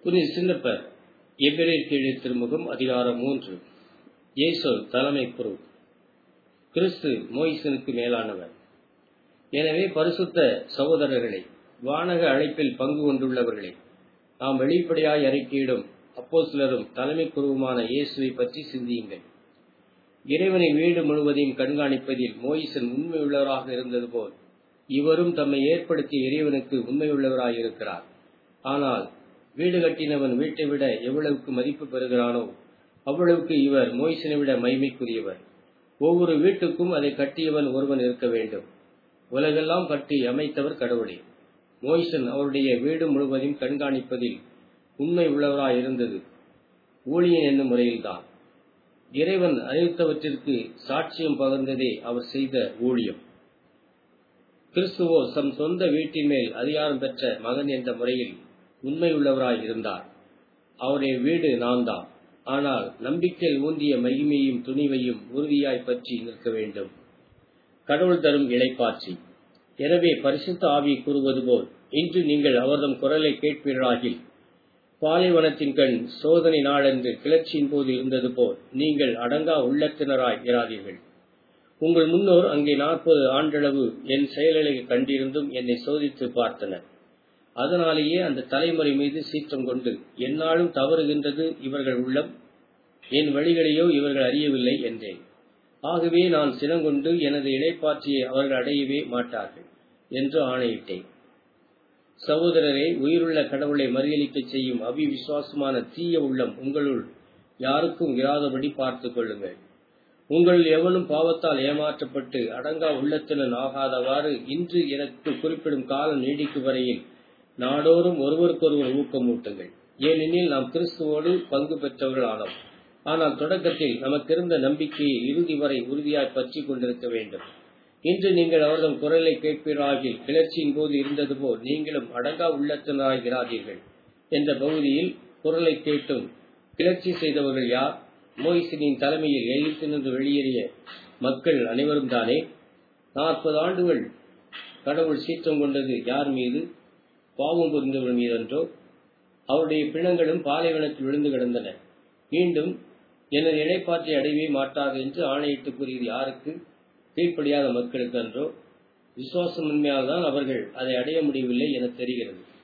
புனித சின்னப்பர் எபிரேர் கீழே திருமுகம் அதிகாரம் மூன்று இயேசு தலைமை குரு கிறிஸ்து மோயிசனுக்கு மேலானவர் எனவே பரிசுத்த சகோதரர்களே வானக அழைப்பில் பங்கு கொண்டுள்ளவர்களே நாம் வெளிப்படையாய் அறிக்கையிடும் அப்போ சிலரும் தலைமை குருவுமான இயேசுவை பற்றி சிந்தியுங்கள் இறைவனின் வீடு முழுவதையும் கண்காணிப்பதில் மோயிசன் உண்மையுள்ளவராக இருந்தது போல் இவரும் தம்மை ஏற்படுத்திய இறைவனுக்கு உண்மையுள்ளவராய் இருக்கிறார் ஆனால் வீடு கட்டினவன் வீட்டை விட எவ்வளவுக்கு மதிப்பு பெறுகிறானோ அவ்வளவுக்கு இவர் மோய்சனை விட மகிமைக்குரியவர் ஒவ்வொரு வீட்டுக்கும் அதை கட்டியவன் ஒருவன் இருக்க வேண்டும் உலகெல்லாம் கட்டி அமைத்தவர் கடவுளே மோய்சன் அவருடைய வீடு முழுவதையும் கண்காணிப்பதில் உண்மை உள்ளவராய் இருந்தது ஊழியன் என்னும் முறையில்தான் இறைவன் அறிவித்தவற்றிற்கு சாட்சியம் பகிர்ந்ததே அவர் செய்த ஊழியம் கிறிஸ்துவோ தம் சொந்த வீட்டின் மேல் அதிகாரம் பெற்ற மகன் என்ற முறையில் உண்மையுள்ளவராய் இருந்தார் அவருடைய வீடு நான் தான் ஆனால் நம்பிக்கையில் ஊந்திய மகிமையும் துணிவையும் உறுதியாய் பற்றி நிற்க வேண்டும் கடவுள் தரும் இலைப்பாற்றி எனவே பரிசுத்த ஆவி கூறுவது போல் இன்று நீங்கள் அவர்தம் குரலை கேட்பீர்களாகில் பாலைவனத்தின் கண் சோதனை நாளன்று கிளர்ச்சியின் போது இருந்தது போல் நீங்கள் அடங்கா உள்ளத்தினராய் இராதீர்கள் உங்கள் முன்னோர் அங்கே நாற்பது ஆண்டளவு என் செயல்களை கண்டிருந்தும் என்னை சோதித்து பார்த்தனர் அதனாலேயே அந்த தலைமுறை மீது சீற்றம் கொண்டு என்னாலும் தவறுகின்றது இவர்கள் உள்ளம் என் வழிகளையோ இவர்கள் அறியவில்லை என்றேன் ஆகவே நான் சினங்கொண்டு எனது இடைப்பாற்றியை அவர்கள் அடையவே மாட்டார்கள் என்று ஆணையிட்டேன் சகோதரரே உயிருள்ள கடவுளை மறியலிக்க செய்யும் அபிவிசுவாசமான தீய உள்ளம் உங்களுள் யாருக்கும் இராதபடி பார்த்துக் கொள்ளுங்கள் உங்கள் எவனும் பாவத்தால் ஏமாற்றப்பட்டு அடங்கா உள்ளத்தினன் ஆகாதவாறு இன்று எனக்கு குறிப்பிடும் காலம் நீடிக்கும் வரையில் நாடோறும் ஒருவருக்கொருவர் ஊக்கமூட்டுங்கள் ஏனெனில் நாம் கிறிஸ்துவோடு பங்கு பெற்றவர்கள் ஆனோம் ஆனால் தொடக்கத்தில் நமக்கு இருந்த நம்பிக்கையை இறுதி வரை உறுதியாய் பற்றி கொண்டிருக்க வேண்டும் இன்று நீங்கள் அவர்தம் குரலை கேட்பீராகில் கிளர்ச்சியின் போது இருந்தது போல் நீங்களும் அடங்கா உள்ளத்தினராகிறாதீர்கள் என்ற பகுதியில் குரலை கேட்டும் கிளர்ச்சி செய்தவர்கள் யார் மோயிசினின் தலைமையில் எழுத்தினின்று வெளியேறிய மக்கள் அனைவரும் தானே நாற்பது ஆண்டுகள் கடவுள் சீற்றம் கொண்டது யார் மீது பாவம் புரிந்தவர்கள் மீதென்றோ அவருடைய பிணங்களும் பாலைவனத்தில் விழுந்து கிடந்தன மீண்டும் எனது இடைப்பாற்றை அடையவே மாட்டாது என்று ஆணையிட்டு கூறியது யாருக்கு கீழ்ப்படியாத மக்களுக்கு அன்றோ விசுவாசமின்மையால் தான் அவர்கள் அதை அடைய முடியவில்லை என தெரிகிறது